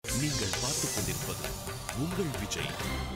நீங்கள் பார்த்துக் கொண்டிருப்பது உங்கள் விஜய்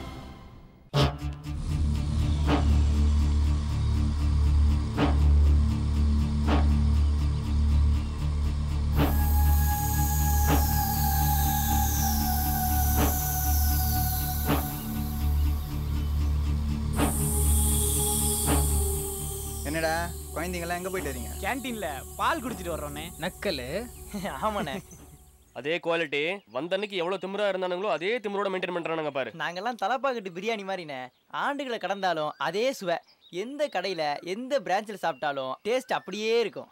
என்னடா குழந்தைங்களாம் எங்க போயிட்டு வரீங்க கேன்டீன்ல பால் குடிச்சிட்டு வர்றோண்ணே நக்கலு ஆமாண்ணே அதே குவாலிட்டி வந்த அன்னைக்கு எவ்வளவு திமிரா இருந்தானுங்களோ அதே திமிரோட மெயின்டைன் பண்றானுங்க பாரு நாங்கெல்லாம் தலப்பாக்கட்டு பிரியாணி மாதிரிண்ணே ஆண்டுகளை கடந்தாலும் அதே சுவை எந்த கடையில் எந்த பிரான்ச்சில் சாப்பிட்டாலும் டேஸ்ட் அப்படியே இருக்கும்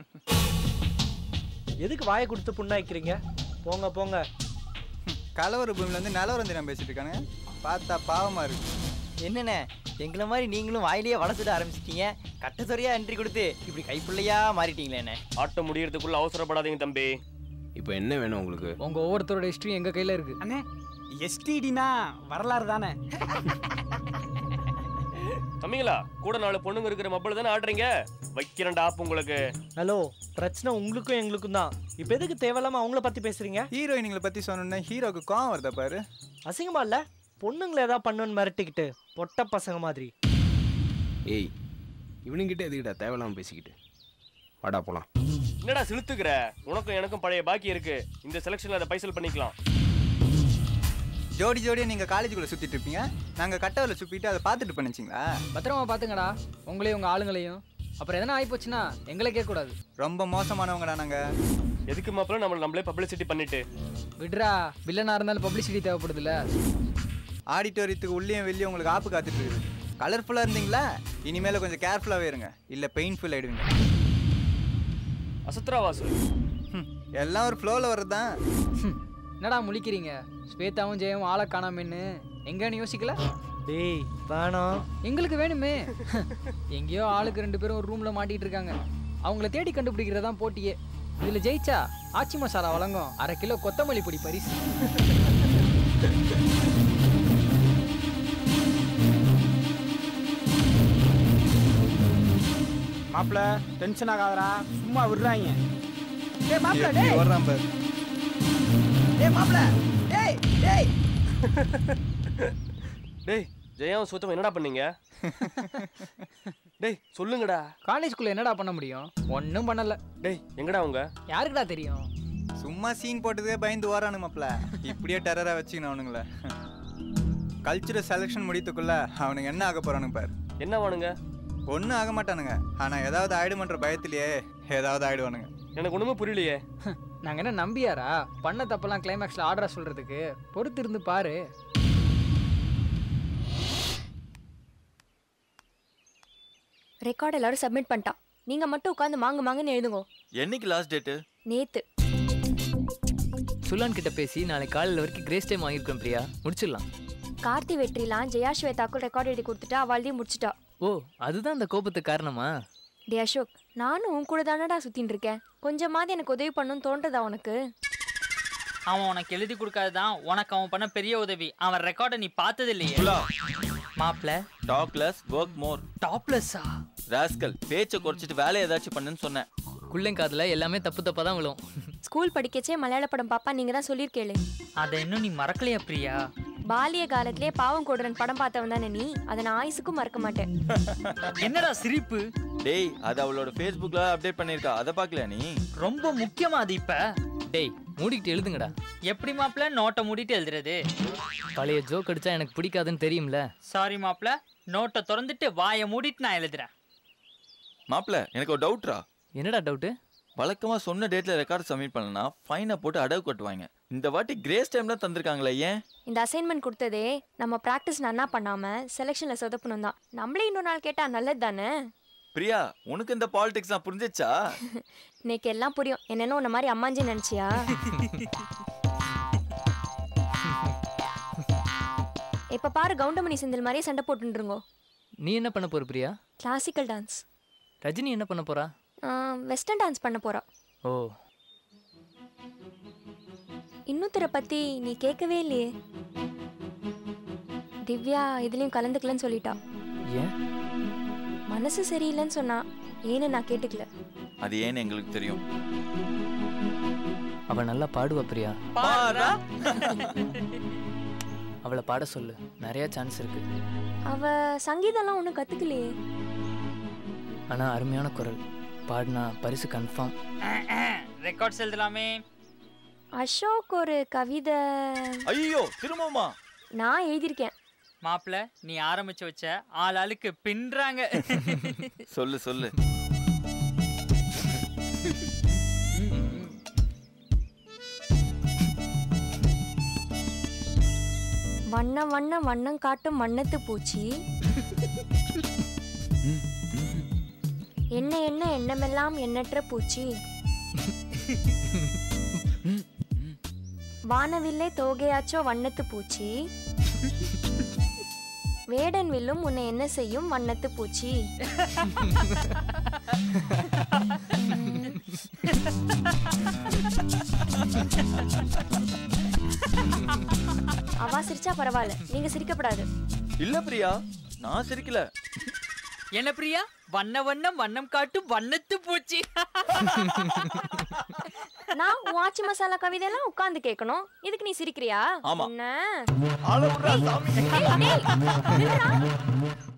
எதுக்கு வாயை கொடுத்து புண்ணாக்கிறீங்க போங்க போங்க கலவர பூமியில இருந்து நிலவரம் தினம் பேசிட்டு இருக்கானுங்க பார்த்தா பாவமா இருக்கு என்னண்ணே எங்களை மாதிரி நீங்களும் வாயிலேயே வளர்த்துட ஆரம்பிச்சிட்டீங்க கட்டத்துறையாக என்ட்ரி கொடுத்து இப்படி கைப்பிள்ளையா மாறிட்டீங்களேண்ணே ஆட்டம் முடியறதுக்குள்ள அவசரப்படாதீங்க தம்பி இப்போ என்ன வேணும் உங்களுக்கு உங்க ஒவ்வொருத்தரோட ஹிஸ்டரி எங்க கையில இருக்கு அண்ணே எஸ்டிடினா வரலாறு தானே தம்பிங்களா கூட நாலு பொண்ணுங்க இருக்கிற மப்பள தானே ஆடுறீங்க வைக்கிறேன்டா ஆப் உங்களுக்கு ஹலோ பிரச்சனை உங்களுக்கும் எங்களுக்கும் தான் இப்போ எதுக்கு தேவையில்லாம அவங்கள பத்தி பேசுறீங்க ஹீரோயினிங்களை பத்தி சொன்னோன்னே ஹீரோக்கு கோவம் வருதா பாரு அசிங்கமா இல்ல பொண்ணுங்களை ஏதாவது பண்ணுன்னு மிரட்டிக்கிட்டு பொட்ட பசங்க மாதிரி ஏய் இவனுங்கிட்ட எதுக்கிட்ட தேவையில்லாம பேசிக்கிட்டு வாடா போலாம் என்னடா சிலுத்துக்கிற உனக்கும் எனக்கும் பழைய பாக்கி இருக்கு இந்த செலக்ஷன்ல அதை பைசல் பண்ணிக்கலாம் ஜோடி ஜோடியா நீங்க காலேஜுக்குள்ள சுத்திட்டு இருப்பீங்க நாங்க கட்டவில் சுப்பிட்டு அதை பார்த்துட்டு பண்ணிச்சிங்களா பத்திரமா பாத்துங்கடா உங்களையும் உங்க ஆளுங்களையும் அப்புறம் எதனா ஆகி போச்சுன்னா எங்களை கேட்க கூடாது ரொம்ப மோசமானவங்கடா நாங்க எதுக்கு மாப்பிள்ள நம்மள நம்மளே பப்ளிசிட்டி பண்ணிட்டு விட்ரா வில்லனா இருந்தாலும் பப்ளிசிட்டி தேவைப்படுதுல்ல ஆடிட்டோரியத்துக்கு உள்ளேயும் வெளியே உங்களுக்கு ஆப்பு காத்துட்டு இருக்குது கலர்ஃபுல்லா இருந்தீங்களா இனிமேல கொஞ்சம் கேர்ஃபுல்லாவே இருங்க இல்ல பெயின்ஃபுல் ஆயிடுவீங்க அசத்ரா வாசு ஹம், எல்லாம் ஒரு ஃப்ளோவில் வர்றது தான் ஹம், என்னடா முழிக்கிறீங்க ஸ்வேதாவும் ஜெயம் ஆளை காணாமன்னு எங்கன்னு யோசிக்கல டேய் வேணாம் எங்களுக்கு வேணுமே எங்கேயோ ஆளுக்கு ரெண்டு பேரும் ஒரு ரூம்ல மாட்டிட்டு இருக்காங்க அவங்கள தேடி கண்டுபிடிக்கிறதான் போட்டியே இதுல ஜெயிச்சா ஆச்சி மசாலா வழங்கும் அரை கிலோ கொத்தமல்லி பொடி பரிசு மாப்பிள டென்ஷன் ஆகாதடா சும்மா விடுறாங்க டேய் மாப்பிள எப்படி டேய் வர்றான் பாரு டேய் மாப்பிள டேய் டேய் டேய் ஜெயாவும் சுத்தம் என்னடா பண்ணீங்க டேய் சொல்லுங்கடா காலேஜ்குள்ள என்னடா பண்ண முடியும் ஒன்றும் பண்ணல டேய் எங்கடா அவங்க யாருக்குடா தெரியும் சும்மா சீன் போட்டதே பயந்து ஓரானுங்க மாப்ள இப்படியே டெரரா வச்சுக்கணும் அவனுங்கள கல்ச்சுரல் செலெக்ஷன் முடித்துக்குள்ள அவனுங்க என்ன ஆக போறானுங்க பாரு என்ன வானுங்க ஒன்றும் ஆக மாட்டானுங்க ஆனா ஏதாவது ஆயிடுமன்ற பயத்திலேயே ஏதாவது ஆயிடுவானுங்க எனக்கு ஒண்ணுமே புரியலையே நாங்க என்ன நம்பியாரா பண்ண தப்பெல்லாம் கிளைமேக்ஸ்ல ஆர்டரா சொல்றதுக்கு பொறுத்து இருந்து பாரு ரெக்கார்ட் எல்லாரும் சப்மிட் பண்ணிட்டான் நீங்க மட்டும் உட்காந்து மாங்க மாங்கன்னு எழுதுங்க என்னைக்கு லாஸ்ட் டேட்டு நேத்து சுலான் கிட்ட பேசி நாளைக்கு காலையில் வரைக்கும் கிரேஸ் டைம் வாங்கியிருக்கோம் பிரியா முடிச்சிடலாம் கார்த்தி வெற்றிலாம் ஜெயா ஸ்வேதாக்கும் ரெக்கார்ட் எழுதி கொடுத்துட்டு அவள்தையும் முடிச்சிட்டா ஓ அதுதான் அந்த கோபத்துக்கு காரணமா டே அசோக் நானும் உன் கூட தானடா சுத்தின்னு இருக்கேன் கொஞ்சமாவது எனக்கு உதவி பண்ணணும்னு தோன்றதா உனக்கு அவன் உனக்கு எழுதி கொடுக்காததான் உனக்கு அவன் பண்ண பெரிய உதவி அவன் ரெக்கார்டை நீ பார்த்தது இல்லையே மாப்ள டாக்லெஸ் ஒர்க் மோர் டாப்லெஸ்ஸா ராஸ்கல் பேச்சை குறைச்சிட்டு வேலையை ஏதாச்சும் பண்ணுன்னு சொன்னேன் குள்ளைங்காதுல எல்லாமே தப்பு தப்பா தான் விழும் ஸ்கூல் படிக்கச்சே மலையாள படம் பாப்பா நீங்க தான் சொல்லியிருக்கேளே அதை இன்னும் நீ மறக்கலையா பிரியா பாலிய காலத்திலே பாவம் கொடுறன் படம் பார்த்தவன் தானே நீ அதை நான் ஆயுசுக்கும் மறக்க மாட்டேன் என்னடா சிரிப்பு டேய் அது அவளோட ஃபேஸ்புக்கில் அப்டேட் பண்ணியிருக்கா அதை பார்க்கல நீ ரொம்ப முக்கியமா அது இப்ப டேய் மூடிக்கிட்டு எழுதுங்கடா எப்படி மாப்ள நோட்டை மூடிட்டு எழுதுறது பழைய ஜோக் அடிச்சா எனக்கு பிடிக்காதுன்னு தெரியும்ல சாரி மாப்ள நோட்டை திறந்துட்டு வாயை மூடிட்டு நான் எழுதுறேன் மாப்பிள எனக்கு ஒரு டவுட்ரா என்னடா டவுட்டு வழக்கமாக சொன்ன டேட்டில் ரெக்கார்டு சப்மிட் பண்ணனா ஃபைனை போட்டு அடவு கட்டுவாங்க இந்த வாட்டி கிரேஸ் டைம்ல தந்திருக்காங்களே ஏன் இந்த அசைன்மெண்ட் கொடுத்ததே நம்ம ப்ராக்டிஸ் நன்னா பண்ணாம செலெக்ஷன்ல சொதப்பணும் தான் நம்மளே இன்னொரு நாள் கேட்டா நல்லது தானே பிரியா உனக்கு இந்த பாலிடிக்ஸ்லாம் புரிஞ்சிச்சா இன்னைக்கு எல்லாம் புரியும் என்னென்ன உன்ன மாதிரி அம்மாஞ்சி நினைச்சியா இப்ப பாரு கவுண்டமணி செந்தில் மாதிரியே சண்டை போட்டுருங்கோ நீ என்ன பண்ண போற பிரியா கிளாசிக்கல் டான்ஸ் ரஜினி என்ன பண்ண போறா வெஸ்டர்ன் டான்ஸ் பண்ண போறா ஓ இன்னொருத்தரை பத்தி நீ கேட்கவே இல்லையே திவ்யா இதுலயும் கலந்துக்கலன்னு சொல்லிட்டா ஏன் மனசு சரியில்லைன்னு சொன்னா ஏன்னு நான் கேட்டுக்கல அது ஏன்னு எங்களுக்கு தெரியும் அவ நல்லா பாடுவா பிரியா பாரா அவளை பாட சொல்லு நிறைய சான்ஸ் இருக்கு அவ சங்கீதம்லாம் ஒன்றும் கத்துக்கலையே ஆனா அருமையான குரல் பாடினா பரிசு கன்ஃபார்ம் ரெக்கார்ட்ஸ் எழுதலாமே அசோக் ஒரு கவிதை ஐயோ திரும்பமா நான் எழுதியிருக்கேன் மாப்பிள நீ ஆரம்பிச்சு வச்ச ஆள் ஆளுக்கு பின்றாங்க சொல்லு சொல்லு வண்ண வண்ண வண்ணம் காட்டும் வண்ணத்து பூச்சி என்ன என்ன எண்ணமெல்லாம் எண்ணற்ற பூச்சி வானவில்லை தோகையாச்சோ வண்ணத்து பூச்சி வேடன் வில்லும் உன்னை என்ன செய்யும் வண்ணத்து பூச்சி அவா சிரிச்சா பரவாயில்ல நீங்க சிரிக்கப்படாது இல்ல பிரியா நான் சிரிக்கல என்ன பிரியா வண்ண வண்ணம் வண்ணம் காட்டும் வண்ணத்து பூச்சி நான் உன் ஆச்சி மசாலா கவிதையெல்லாம் உட்கார்ந்து கேட்கணும் இதுக்கு நீ சிரிக்கிறியா ஆமா. என்ன ஆள விட்றா சாமி டேய், டேய், நில்லுடா.